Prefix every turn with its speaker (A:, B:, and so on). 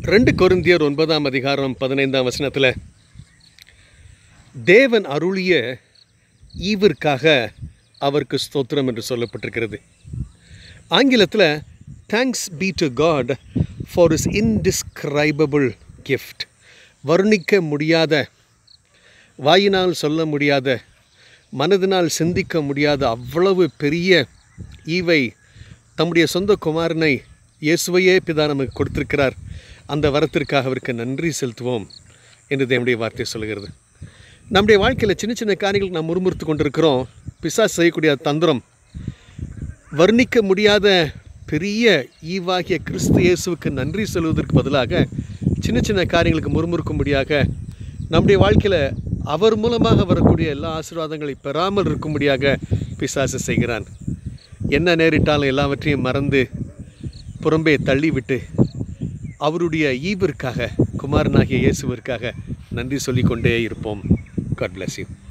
A: ரெண்டு கொரிந்தியர் ஒன்பதாம் அதிகாரம் பதினைந்தாம் வசனத்தில் தேவன் அருளிய ஈவிற்காக அவருக்கு ஸ்தோத்திரம் என்று சொல்லப்பட்டிருக்கிறது ஆங்கிலத்தில் thanks be to God for his indescribable gift வர்ணிக்க முடியாத வாயினால் சொல்ல முடியாத மனதினால் சிந்திக்க முடியாத அவ்வளவு பெரிய ஈவை தம்முடைய சொந்த குமாரனை இயேசுவையே பிதா நமக்கு கொடுத்திருக்கிறார் அந்த வரத்திற்காக அவருக்கு நன்றி செலுத்துவோம் என்று தேவனுடைய வார்த்தை சொல்கிறது நம்முடைய வாழ்க்கையில் சின்ன சின்ன காரியங்கள் நாம் முறுமுறுத்து கொண்டிருக்கிறோம் பிசாசு செய்யக்கூடிய தந்திரம் வர்ணிக்க முடியாத பெரிய ஈவாகிய கிறிஸ்து இயேசுவுக்கு நன்றி சொல்வதற்கு பதிலாக சின்ன சின்ன காரியங்களுக்கு முறுமுறுக்கும்படியாக நம்முடைய வாழ்க்கையில் அவர் மூலமாக வரக்கூடிய எல்லா ஆசீர்வாதங்களை பெறாமல் இருக்கும்படியாக பிசாசு செய்கிறான் என்ன நேரிட்டாலும் எல்லாவற்றையும் மறந்து புறம்பே தள்ளிவிட்டு அவருடைய ஈவிற்காக குமாரனாகிய இயேசுவிற்காக நன்றி சொல்லிக்கொண்டே இருப்போம் காட் bless you